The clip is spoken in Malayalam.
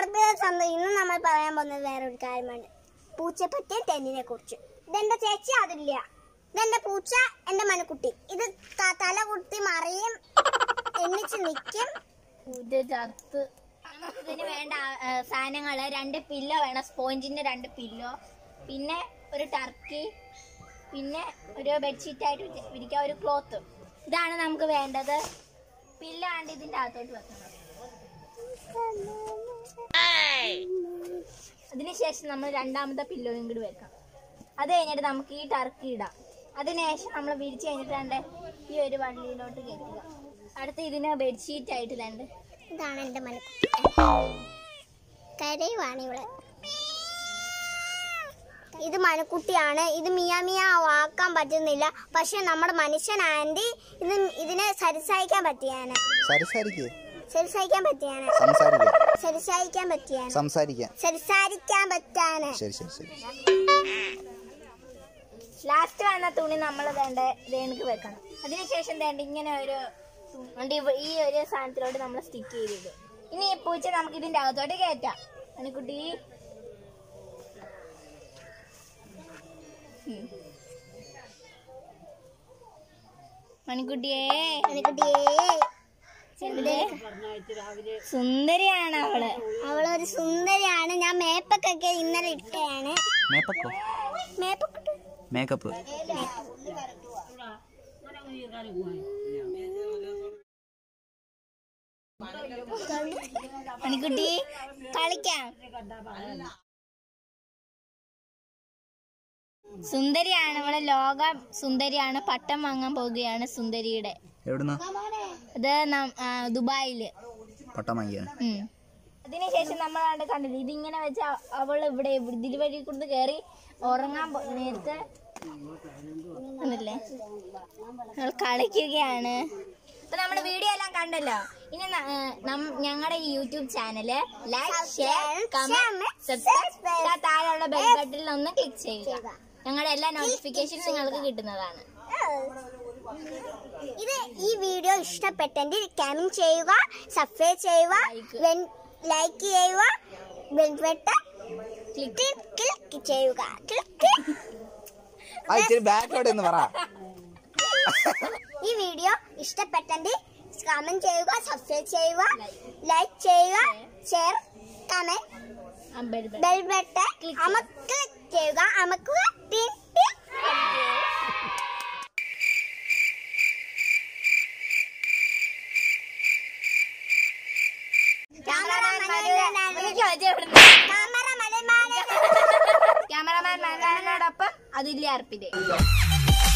എല്ലാവർക്കും സന്തോഷം ഇന്ന് നമ്മൾ പറയാൻ പോകുന്നത് വേറൊരു കാര്യമാണ് പൂച്ചപ്പറ്റിയ തെന്നിനെ കുറിച്ച് ഇതെന്റെ ചേച്ചി അതില്ല ഇതെന്റെ പൂച്ച എന്റെ മനുക്കുട്ടി ഇത് ത- തല കുത്തി മറിയും എണ്ണിച്ച് നിൽക്കും ഇത് ചത്ത് ഇതിന് വേണ്ട ആ, സാധനങ്ങള് രണ്ട് പില്ലോ വേണം സ്പോഞ്ചിന്റെ രണ്ട് പില്ലോ പിന്നെ ഒരു ടർക്കി പിന്നെ ഒരു ബെഡ്ഷീറ്റ് ആയിട്ട് വിരി- വിരിക്കാൻ ഒരു ക്ലോത്ത് ഇതാണ് നമുക്ക് വേണ്ടത് പില്ലോ ആണ്ട് ഇതിന്റെ അകത്തോട്ട് വെക്കണം അതിനുശേഷം നമ്മൾ രണ്ടാമത്തെ പില്ലോയും കൂടി വെക്കാം അത് കഴിഞ്ഞിട്ട് നമുക്ക് ഈ ടർക്കി ഇടാം അതിനുശേഷം നമ്മൾ വിരിച്ച് കഴിഞ്ഞിട്ട് രണ്ട് ഈ ഒരു വള്ളിയിലോട്ട് കയറ്റുക അടുത്ത് ഇതിന് ബെഡ്ഷീറ്റ് ആയിട്ട് രണ്ട് ഇതാണ് എന്റെ മനുക്കുട്ടി കരയുവാണ് ഇവിടെ ഇത് മനുക്കുട്ടിയാണ് ഇത് മിയ മിയ വാക്കാൻ പറ്റുന്നില്ല പക്ഷെ നമ്മുടെ മനുഷ്യൻ ആൻറ്റി ഇത് ഇതിനെ സരിസഹിക്കാൻ പറ്റിയാണ് സംസാരിക്കേ സരിസഹിക്കാൻ പറ്റിയാണ് സംസാരിക്കാം സരിസഹിക്കാൻ പറ്റിയാണ് സംസാരിക്കാം സംസാരിക്കാൻ പറ്റാണ് ശരി ശരി ശരി ലാസ്റ്റ് വന്ന തുണി നമ്മൾ വേണ്ട രേണുക്ക് വെക്കണം അതിനുശേഷം വേണ്ട ഇങ്ങനെ ഒരു തു- ഉണ്ട് ഇവ- ഈ ഒരു സാധനത്തിലോട്ട് നമ്മൾ സ്റ്റിക്ക് ചെയ്തിടും ഇനി ഈ പൂച്ച നമുക്ക് ഇതിന്റെ അകത്തോട്ട് കയറ്റാം മണിക്കുട്ടി ഉം. മണിക്കുട്ടിയേ മനുക്കുട്ടിയേ എന്തേ? സുന്ദരിയാണ് അവള് അവളൊരു സുന്ദരിയാണ് ഞാൻ മേപ്പൊക്കെ ഇന്നലെ ഇട്ടയാണ് മേപ്പക്കോ മേപ്പൊക്കെ മേക്കപ്പ് മണിക്കുട്ടി കളിക്കാം സുന്ദരിയാണ് നമ്മളെ ലോക സുന്ദരിയാണ് പട്ടം വാങ്ങാൻ പോവുകയാണ് സുന്ദരിയുടെ എവിടുന്ന ഇത് നം- ആ, ദുബായില് പട്ടം വാങ്ങിയാണ് ഉം. അതിനുശേഷം നമ്മൾ കണ്ട് കണ്ടില്ല ഇതിങ്ങനെ വെച്ച അവൾ ഇവിടെ ഇതിൽ വഴി കൊണ്ട് കയറി ഉറങ്ങാൻ പോ- നേരത്തെ കണ്ടില്ലേ അവൾ കളിക്കുകയാണ് ഇപ്പൊ നമ്മുടെ വീഡിയോ എല്ലാം കണ്ടല്ലോ ഇനി ഞങ്ങളുടെ ഈ YouTube channel like share comment subscribe താഴെയുള്ള ബെൽ ബട്ടണിൽ ഒന്ന് ക്ലിക്ക് ചെയ്യുക ഞങ്ങളുടെ എല്ലാ നോട്ടിഫിക്കേഷനും നിങ്ങൾക്ക് കിട്ടുന്നതാണ് ഇത് ഈ വീഡിയോ ഇഷ്ടപ്പെട്ടെങ്കിൽ കമന്റ് ചെയ്യുക സബ്സ്ക്രൈബ് ചെയ്യുക ലൈക്ക് ചെയ്യുക ബെൽബട്ടൺ ക്ലിക്ക് ക്ലിക്ക് ചെയ്യുക ക്ലിക്ക് ആ ഇച്ചിരി ബാക്കോട്ട് എന്ന് പറ ഈ വീഡിയോ ഇഷ്ടപ്പെട്ടെങ്കിൽ കമന്റ് ചെയ്യുക സബ്സ്ക്രൈബ് ചെയ്യുക ലൈക്ക് ചെയ്യുക share comment bell button bell button Click അമക്ക് ക്ലിക്ക് ചെയ്യുക അമക്കുക ടിൻ ടിൻ ക്യാമറമാൻ ക്യാമറമാൻ മലനോടൊപ്പം അതില്ലേ അർപ്പിതേ